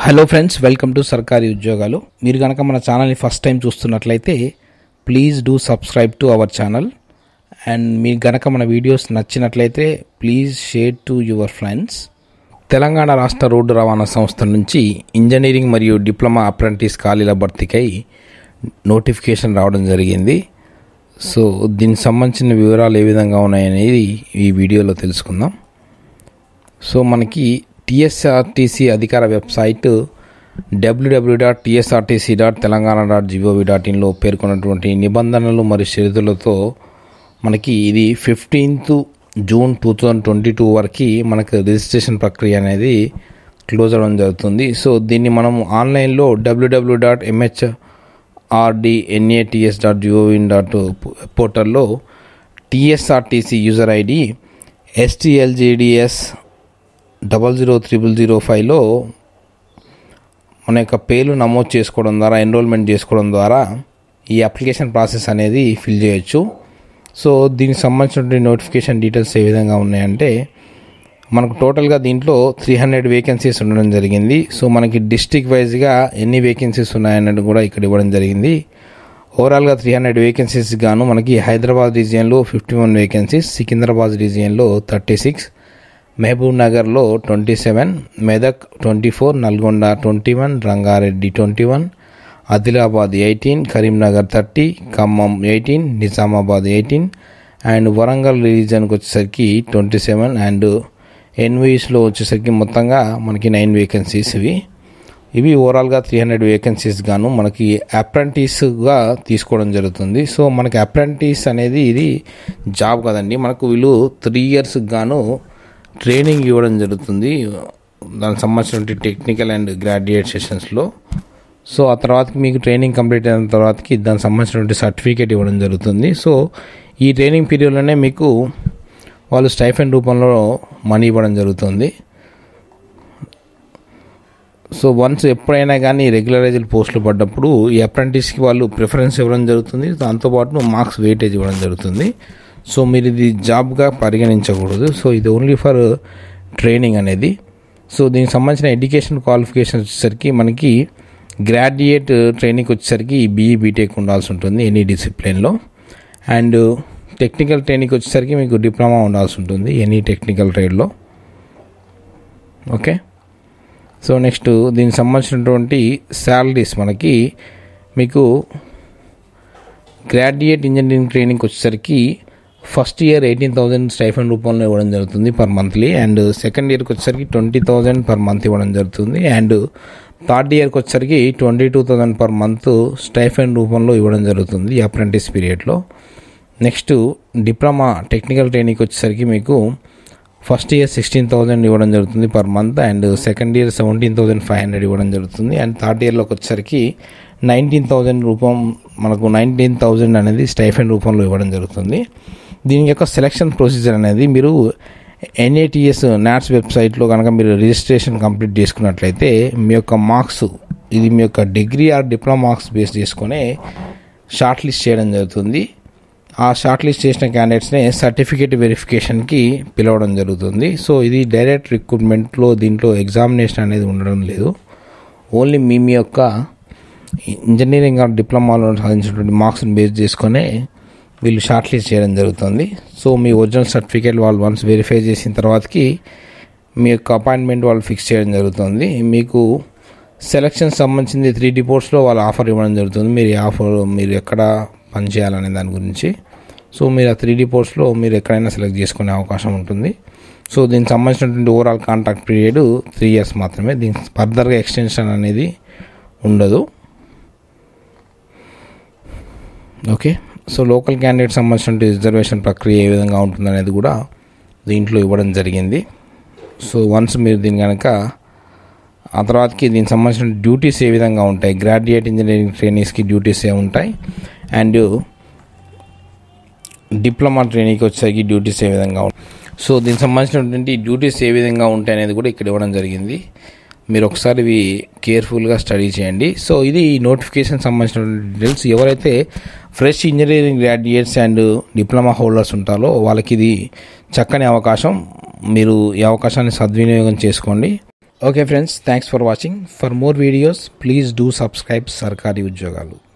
hello friends welcome to సర్కారీ ఉద్యోగాలు మీరు కనుక మన ఛానల్ని ఫస్ట్ టైం చూస్తున్నట్లయితే please do subscribe to our channel and మీకు గనక మన వీడియోస్ నచ్చినట్లయితే please share to your friends Telangana రాష్ట్ర రోడ్డు రవాణా సంస్థ నుంచి ఇంజనీరింగ్ మరియు డిప్లొమా అప్రెంటిస్ ఖాళీల భర్తీకై నోటిఫికేషన్ రావడం జరిగింది సో దీనికి సంబంధించిన వివరాలు ఏ విధంగా ఉన్నాయనేది ఈ వీడియోలో తెలుసుకుందాం సో మనకి టిఎస్ఆర్టీసీ అధికార website WWW dot TSRTC dot Telangana dot GOV dot ఇన్లో పేర్కొన్నటువంటి నిబంధనలు మరియు షరతులతో మనకి ఇది fifteenth June two thousand twenty two వరకు మనకు రిజిస్ట్రేషన్ ప్రక్రియ అనేది క్లోజ్ అవ్వడం జరుగుతుంది సో దీన్ని మనం ఆన్లైన్లో WWW dot MH RD NATS dot GOV IN dot పోర్టల్లో TSRTC user ID STLJDS double zero triple zero ఫైవ్లో మన యొక్క పేర్లు నమోదు చేసుకోవడం ద్వారా ఎన్రోల్మెంట్ చేసుకోవడం ద్వారా ఈ అప్లికేషన్ ప్రాసెస్ అనేది ఫిల్ చేయొచ్చు సో దీనికి సంబంధించినటువంటి నోటిఫికేషన్ డీటెయిల్స్ ఏ విధంగా ఉన్నాయంటే మనకు టోటల్గా దీంట్లో త్రీ హండ్రెడ్ వేకెన్సీస్ ఉండడం జరిగింది సో మనకి డిస్టిక్ వైజ్గా ఎన్ని వేకెన్సీస్ ఉన్నాయన్నట్టు కూడా ఇక్కడ ఇవ్వడం జరిగింది ఓవరాల్గా త్రీ హండ్రెడ్ వేకెన్సీస్ గాను మనకి హైదరాబాద్ రీజియన్లో ఫిఫ్టీ వన్ వేకెన్సీస్ సికింద్రాబాద్ రీజియన్లో థర్టీ సిక్స్ మహబూబ్ నగర్లో twenty seven Medak twenty four Nalgonda twenty one Rangareddy twenty one Adilabad eighteen Karimnagar thirty Khammam eighteen Nizamabad eighteen and Warangal రీజన్కి వచ్చేసరికి ట్వంటీ సెవెన్ అండ్ ఎన్వీస్లో వచ్చేసరికి మొత్తంగా మనకి నైన్ వేకెన్సీస్ ఇవి ఇవి ఓవరాల్గా త్రీ హండ్రెడ్ వేకెన్సీస్ గాను మనకి అప్రెంటిస్గా తీసుకోవడం జరుగుతుంది సో మనకి అప్రెంటిస్ అనేది ఇది జాబ్ కదండి మనకు వీళ్ళు త్రీ ఇయర్స్ గాను ట్రైనింగ్ ఇవ్వడం జరుగుతుంది దానికి సంబంధించిన టెక్నికల్ అండ్ గ్రాడ్యుయేట్ సెషన్స్లో సో ఆ తర్వాతకి మీకు ట్రైనింగ్ కంప్లీట్ అయిన తర్వాతకి దానికి సంబంధించినటువంటి సర్టిఫికేట్ ఇవ్వడం జరుగుతుంది సో ఈ ట్రైనింగ్ పీరియడ్లోనే మీకు వాళ్ళు స్టైఫెండ్ రూపంలో మనీ ఇవ్వడం జరుగుతుంది సో వన్స్ ఎప్పుడైనా కానీ రెగ్యులరైజ్డ్ పోస్టులు పడ్డప్పుడు ఈ అప్రెంటిస్కి వాళ్ళు ప్రిఫరెన్స్ ఇవ్వడం జరుగుతుంది దాంతోపాటు మార్క్స్ వెయిటేజ్ ఇవ్వడం జరుగుతుంది సో మీరు ఇది జాబ్గా పరిగణించకూడదు సో ఇది ఓన్లీ ఫర్ ట్రైనింగ్ అనేది సో దీనికి సంబంధించిన ఎడ్యుకేషన్ క్వాలిఫికేషన్ వచ్చేసరికి మనకి గ్రాడ్యుయేట్ ట్రైనింగ్ వచ్చేసరికి బీఈ బీటెక్ ఉండాల్సి ఉంటుంది ఎనీ డిసిప్లిన్లో అండ్ టెక్నికల్ ట్రైనింగ్ వచ్చేసరికి మీకు డిప్లొమా ఉండాల్సి ఉంటుంది ఎనీ టెక్నికల్ ట్రేడ్లో ఓకే సో నెక్స్ట్ దీనికి సంబంధించినటువంటి శాలరీస్ మనకి మీకు గ్రాడ్యుయేట్ ఇంజనీరింగ్ ట్రైనింగ్కి వచ్చేసరికి first year eighteen thousand stipend రూపంలో ఇవ్వడం జరుగుతుంది పర్ మంత్లీ అండ్ సెకండ్ ఇయర్కి వచ్చేసరికి ట్వంటీ థౌజండ్ పర్ మంత్ ఇవ్వడం జరుగుతుంది అండ్ థర్డ్ ఇయర్కి వచ్చేసరికి twenty two thousand per month stipend రూపంలో ఇవ్వడం జరుగుతుంది అప్రెంటిస్ పీరియడ్లో నెక్స్ట్ డిప్లొమా టెక్నికల్ ట్రైనింగ్కి వచ్చేసరికి మీకు ఫస్ట్ ఇయర్ సిక్స్టీన్ థౌజండ్ ఇవ్వడం జరుగుతుంది per month and second year seventeen thousand five hundred ఇవ్వడం జరుగుతుంది అండ్ థర్డ్ ఇయర్లోకి వచ్చేసరికి నైన్టీన్ థౌజండ్ రూపం మనకు నైన్టీన్ థౌజండ్ అనేది స్టైఫెండ్ రూపంలో ఇవ్వడం జరుగుతుంది దీని యొక్క సెలక్షన్ ప్రొసీజర్ అనేది మీరు ఎన్ఏటిఎస్ నాట్స్ వెబ్సైట్లో కనుక మీరు రిజిస్ట్రేషన్ కంప్లీట్ చేసుకున్నట్లయితే మీ యొక్క మార్క్స్ ఇది మీ యొక్క degree or diploma marks base చేసుకొని షార్ట్ లిస్ట్ చేయడం జరుగుతుంది ఆ షార్ట్ లిస్ట్ చేసిన క్యాండిడేట్స్ని సర్టిఫికేట్ వెరిఫికేషన్కి పిలవడం జరుగుతుంది సో ఇది డైరెక్ట్ రిక్రూట్మెంట్లో దీంట్లో ఎగ్జామినేషన్ అనేది ఉండడం లేదు ఓన్లీ మీ మీ యొక్క ఇంజనీరింగ్ ఆర్ డిప్లొమాలో సాధించినటువంటి మార్క్స్ని బేస్ చేసుకొని వీళ్ళు షార్ట్ లిస్ట్ చేయడం జరుగుతుంది సో మీ ఒరిజినల్ సర్టిఫికేట్ వాళ్ళు వన్స్ వెరిఫై చేసిన తర్వాతకి మీ యొక్క అపాయింట్మెంట్ వాళ్ళు ఫిక్స్ చేయడం జరుగుతుంది మీకు సెలక్షన్ సంబంధించింది త్రీ డిపోర్ట్స్లో వాళ్ళు ఆఫర్ ఇవ్వడం జరుగుతుంది మీరు ఈ ఆఫర్ మీరు ఎక్కడ పనిచేయాలనే దాని గురించి సో మీరు ఆ త్రీ డిపోర్ట్స్లో మీరు ఎక్కడైనా సెలెక్ట్ చేసుకునే అవకాశం ఉంటుంది సో దీనికి సంబంధించినటువంటి overall contract period three years మాత్రమే దీనికి ఫర్దర్గా ఎక్స్టెన్షన్ అనేది ఉండదు ఓకే సో లోకల్ క్యాండిడేట్ సంబంధించిన రిజర్వేషన్ ప్రక్రియ ఏ విధంగా ఉంటుందనేది కూడా దీంట్లో ఇవ్వడం జరిగింది సో వన్స్ మీరు దీని కనుక ఆ తర్వాతకి దీనికి సంబంధించిన డ్యూటీస్ ఏ విధంగా ఉంటాయి గ్రాడ్యుయేట్ ఇంజనీరింగ్ ట్రైనీస్కి డ్యూటీస్ ఏ ఉంటాయి అండ్ డిప్లొమా ట్రైనింగ్కి వచ్చేసరికి డ్యూటీస్ ఏ విధంగా ఉంటాయి సో దీనికి సంబంధించినటువంటి డ్యూటీస్ ఏ విధంగా ఉంటాయి అనేది కూడా ఇక్కడ ఇవ్వడం జరిగింది మీరు ఒకసారి ఇవి కేర్ఫుల్గా స్టడీ చేయండి సో ఇది నోటిఫికేషన్ సంబంధించిన డీటెయిల్స్ ఎవరైతే fresh engineering graduates and diploma holders ఉంటారో వాళ్ళకి ఇది చక్కని అవకాశం మీరు ఈ అవకాశాన్ని సద్వినియోగం చేసుకోండి okay friends thanks for watching for more videos please do subscribe సర్కారీ ఉద్యోగాలు